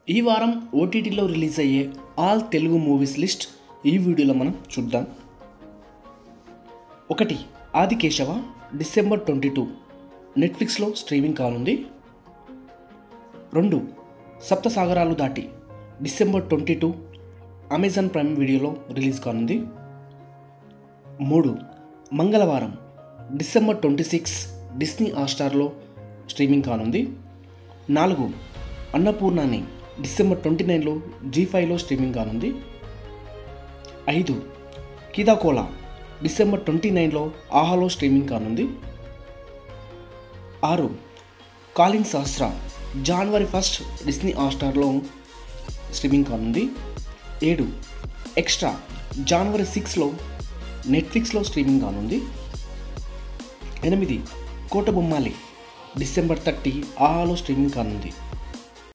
ఈ వారం ఓటీటీలో రిలీజ్ అయ్యే ఆల్ తెలుగు మూవీస్ లిస్ట్ ఈ వీడియోలో మనం చూద్దాం ఒకటి ఆదికేశవ డిసెంబర్ ట్వంటీ టూ నెట్ఫ్లిక్స్లో స్ట్రీమింగ్ కానుంది రెండు Saptasagaralu Dhaati December twenty two Amazon Prime వీడియోలో రిలీజ్ కానుంది మూడు Mangalavaaram December twenty six Disney హాట్స్టార్లో స్ట్రీమింగ్ కానుంది నాలుగు అన్నపూర్ణాని డిసెంబర్ ట్వంటీ నైన్లో జీ ఫైవ్లో స్ట్రీమింగ్ కానుంది ఐదు కీదాకోలా డిసెంబర్ ట్వంటీ నైన్లో ఆహాలో స్ట్రీమింగ్ కానుంది ఆరు కాలింగ్ సహస్ర జనవరి ఫస్ట్ డిస్నీ హాట్స్టార్లో స్ట్రీమింగ్ కానుంది ఏడు ఎక్స్ట్రా జనవరి సిక్స్లో నెట్ఫ్లిక్స్లో స్ట్రీమింగ్ కానుంది ఎనిమిది కోట బొమ్మాలి డిసెంబర్ థర్టీ ఆహాలో స్ట్రీమింగ్ కానుంది